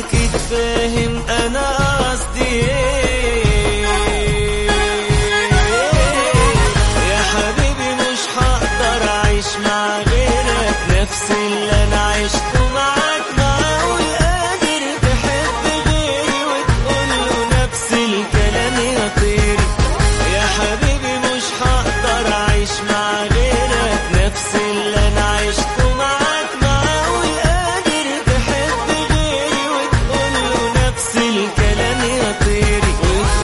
أكيد فاهم أنا قصدي إيه يا حبيبي مش هقدر أعيش مع غيرك نفس اللي أنا عشته معاك معقول قادر تحب غيري وتقوله نفس الكلام يا طير يا حبيبي مش هقدر أعيش مع غيرك نفس اللي أنا عشته معاك معقول قادر تحب غيري وتقوله نفس الكلام